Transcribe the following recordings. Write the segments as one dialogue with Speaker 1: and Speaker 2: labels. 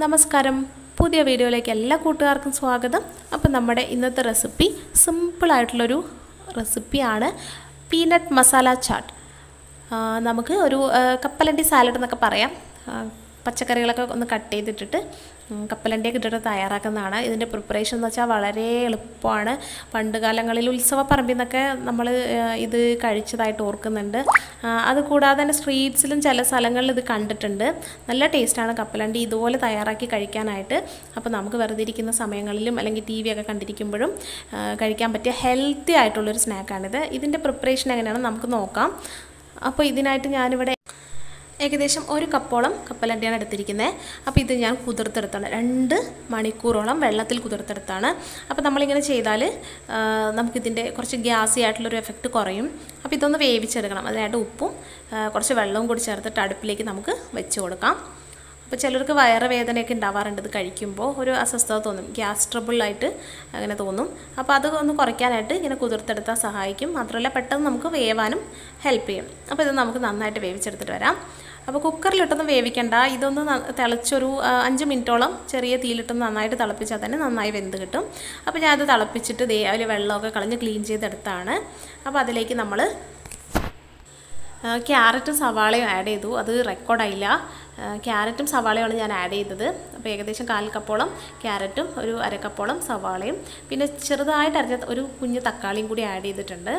Speaker 1: നമസ്കാരം പുതിയ വീഡിയോയിലേക്ക് എല്ലാ കൂട്ടുകാർക്കും സ്വാഗതം അപ്പം നമ്മുടെ ഇന്നത്തെ റെസിപ്പി സിമ്പിളായിട്ടുള്ളൊരു റെസിപ്പിയാണ് പീനട്ട് മസാല ചാട്ട് ആ, നമുക്ക് ഒരു ആ, കപ്പലണ്ടി സാലഡ് എന്നൊക്കെ പറയാം ആ, പച്ചക്കറികളൊക്കെ ഒന്ന് കട്ട് ചെയ്തിട്ടിട്ട് ഉം, കപ്പലണ്ടിയൊക്കെ ഇട്ടിട്ട് തയ്യാറാക്കുന്നതാണ് ഇതിൻ്റെ പ്രിപ്പറേഷൻ എന്ന് വെച്ചാൽ വളരെ എളുപ്പമാണ് പണ്ട് കാലങ്ങളിൽ ഉത്സവ പറമ്പിൽ നിന്നൊക്കെ നമ്മൾ ഇത് കഴിച്ചതായിട്ട് ഓർക്കുന്നുണ്ട് ആ, അതുകൂടാതെ തന്നെ സ്ട്രീറ്റ്സിലും ചില സ്ഥലങ്ങളിൽ ഇത് കണ്ടിട്ടുണ്ട് നല്ല ടേസ്റ്റാണ് കപ്പലണ്ടി ഇതുപോലെ തയ്യാറാക്കി കഴിക്കാനായിട്ട് അപ്പോൾ നമുക്ക് വെറുതെ ഇരിക്കുന്ന സമയങ്ങളിലും അല്ലെങ്കിൽ ടി വി ഒക്കെ കണ്ടിരിക്കുമ്പോഴും ആ, കഴിക്കാൻ പറ്റിയ ഹെൽത്തി ആയിട്ടുള്ളൊരു സ്നാക്കാണിത് ഇതിൻ്റെ പ്രിപ്പറേഷൻ എങ്ങനെയാണെന്ന് നമുക്ക് നോക്കാം അപ്പോൾ ഇതിനായിട്ട് ഞാനിവിടെ ഏകദേശം ഒരു കപ്പോളം കപ്പലണ്ടിയാണ് എടുത്തിരിക്കുന്നത് അപ്പോൾ ഇത് ഞാൻ കുതിർത്തെടുത്താണ് രണ്ട് മണിക്കൂറോളം വെള്ളത്തിൽ കുതിർത്തെടുത്താണ് അപ്പോൾ നമ്മളിങ്ങനെ ചെയ്താൽ ആ, നമുക്കിതിൻ്റെ കുറച്ച് ഗ്യാസി ആയിട്ടുള്ളൊരു എഫക്റ്റ് കുറയും അപ്പോൾ ഇതൊന്ന് വേവിച്ചെടുക്കണം അതിനായിട്ട് ഉപ്പും ആ, കുറച്ച് വെള്ളവും കൂടി ചേർത്തിട്ട് അടുപ്പിലേക്ക് നമുക്ക് വെച്ച് കൊടുക്കാം അപ്പോൾ ചിലർക്ക് വയറ് വേദനയൊക്കെ ഉണ്ടാവാറുണ്ട് ഇത് കഴിക്കുമ്പോൾ ഒരു അസ്വസ്ഥത തോന്നും ഗ്യാസ് ട്രബിളായിട്ട് അങ്ങനെ തോന്നും അപ്പോൾ അത് ഒന്ന് കുറയ്ക്കാനായിട്ട് ഇങ്ങനെ കുതിർത്തെടുത്താൽ സഹായിക്കും മാത്രമല്ല പെട്ടെന്ന് നമുക്ക് വേവാനും ഹെൽപ്പ് ചെയ്യും അപ്പോൾ ഇത് നമുക്ക് നന്നായിട്ട് വേവിച്ചെടുത്തിട്ട് വരാം അപ്പോൾ കുക്കറിലിട്ടൊന്നും വേവിക്കണ്ട ഇതൊന്ന് ന- തിളച്ചൊരു ആ, അഞ്ച് മിനിറ്റോളം ചെറിയ തീയിലിട്ടൊന്ന് നന്നായിട്ട് തിളപ്പിച്ചാൽ തന്നെ നന്നായി വെന്ത് കിട്ടും അപ്പോൾ ഞാനത് തിളപ്പിച്ചിട്ട് ദേ അതിൽ വെള്ളമൊക്കെ കളഞ്ഞ് ക്ലീൻ ചെയ്തെടുത്താണ് അപ്പോൾ അതിലേക്ക് നമ്മൾ ക്യാരറ്റും സവാളയും ആഡ് ചെയ്തു അത് റെക്കോർഡായില്ല ക്യാരറ്റും സവാളയുമാണ് ഞാൻ ആഡ് ചെയ്തത് അപ്പോൾ ഏകദേശം കാൽ കപ്പോളം ക്യാരറ്റും ഒരു അരക്കപ്പോളം സവാളയും പിന്നെ ചെറുതായിട്ട് അരിഞ്ഞ ഒരു കുഞ്ഞ് തക്കാളിയും കൂടി ആഡ് ചെയ്തിട്ടുണ്ട്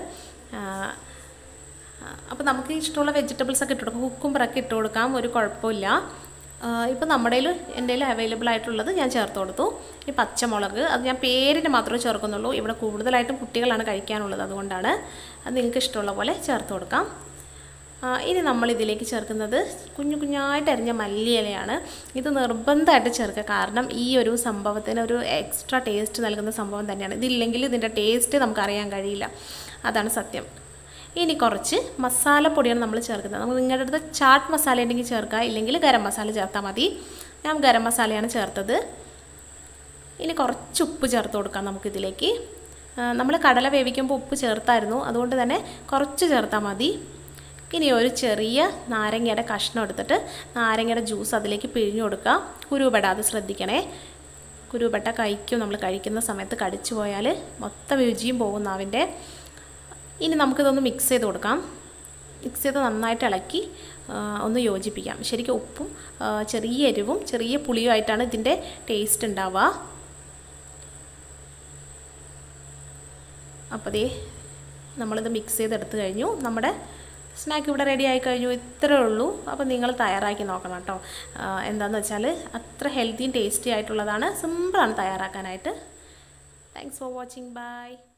Speaker 1: അപ്പോൾ നമുക്ക് ഇഷ്ടമുള്ള വെജിറ്റബിൾസ് ഒക്കെ ഇട്ട് കൊടുക്കാം കുക്കുംബറൊക്കെ ഇട്ട് കൊടുക്കാം ഒരു കുഴപ്പമില്ല ഇപ്പോൾ നമ്മുടെ കയ്യിൽ എൻ്റെ കയ്യിൽ അവൈലബിൾ ആയിട്ടുള്ളത് ഞാൻ ചേർത്ത് കൊടുത്തു ഈ പച്ചമുളക് അത് ഞാൻ പേരിന് മാത്രമേ ചേർക്കുന്നുള്ളൂ ഇവിടെ കൂടുതലായിട്ടും കുട്ടികളാണ് കഴിക്കാനുള്ളത് അതുകൊണ്ടാണ് അത് നിങ്ങൾക്ക് ഇഷ്ടമുള്ള പോലെ ചേർത്ത് കൊടുക്കാം ആ, ഇനി നമ്മൾ ഇതിലേക്ക് ചേർക്കുന്നത് കുഞ്ഞു കുഞ്ഞായിട്ട് അരിഞ്ഞ മല്ലിയിലയാണ് ഇത് നിർബന്ധമായിട്ട് ചേർക്കുക കാരണം ഈ ഒരു സംഭവത്തിന് ഒരു എക്സ്ട്രാ ടേസ്റ്റ് നൽകുന്ന സംഭവം തന്നെയാണ് ഇതില്ലെങ്കിൽ ഇതിൻ്റെ ടേസ്റ്റ് നമുക്കറിയാൻ കഴിയില്ല അതാണ് സത്യം ഇനി കുറച്ച് മസാലപ്പൊടിയാണ് നമ്മൾ ചേർക്കുന്നത് നമ്മൾ നിങ്ങളുടെ അടുത്ത് ചാട്ട് മസാല ഉണ്ടെങ്കിൽ ചേർക്കുക ഇല്ലെങ്കിൽ ഗരം മസാല ചേർത്താൽ മതി ഞാൻ ഗരം മസാലയാണ് ചേർത്തത് ഇനി കുറച്ച് ഉപ്പ് ചേർത്ത് കൊടുക്കാം നമുക്കിതിലേക്ക് നമ്മൾ കടല വേവിക്കുമ്പോൾ ഉപ്പ് ചേർത്തായിരുന്നു അതുകൊണ്ട് തന്നെ കുറച്ച് ചേർത്താൽ മതി ഇനി ഒരു ചെറിയ നാരങ്ങയുടെ കഷ്ണം എടുത്തിട്ട് നാരങ്ങയുടെ ജ്യൂസ് അതിലേക്ക് പിഴിഞ്ഞു കൊടുക്കുക കുരുപെടാതെ ശ്രദ്ധിക്കണേ കുരുപെട്ട കഴിക്കും നമ്മൾ കഴിക്കുന്ന സമയത്ത് കടിച്ചു പോയാൽ മൊത്തം രുചിയും പോകും നാവിൻ്റെ ഇനി നമുക്കിതൊന്ന് മിക്സ് ചെയ്ത് കൊടുക്കാം മിക്സ് ചെയ്ത് നന്നായിട്ട് ഇളക്കി ആ, ഒന്ന് യോജിപ്പിക്കാം ശരിക്കും ഉപ്പും ആ, ചെറിയ എരിവും ചെറിയ പുളിയുമായിട്ടാണ് ഇതിൻ്റെ ടേസ്റ്റ് ഉണ്ടാവുക അപ്പോൾ ദേ നമ്മളിത് മിക്സ് ചെയ്തെടുത്ത് കഴിഞ്ഞു നമ്മുടെ സ്നാക്ക് ഇവിടെ റെഡി ആയി കഴിഞ്ഞു ഇത്രേ ഉള്ളൂ അപ്പോൾ നിങ്ങൾ തയ്യാറാക്കി നോക്കണം കേട്ടോ എന്താണെന്ന് വെച്ചാൽ അത്ര ഹെൽത്തിയും ടേസ്റ്റി ആയിട്ടുള്ളതാണ് സിമ്പിളാണ് തയ്യാറാക്കാനായിട്ട് താങ്ക്സ് ഫോർ വാച്ചിങ് ബൈ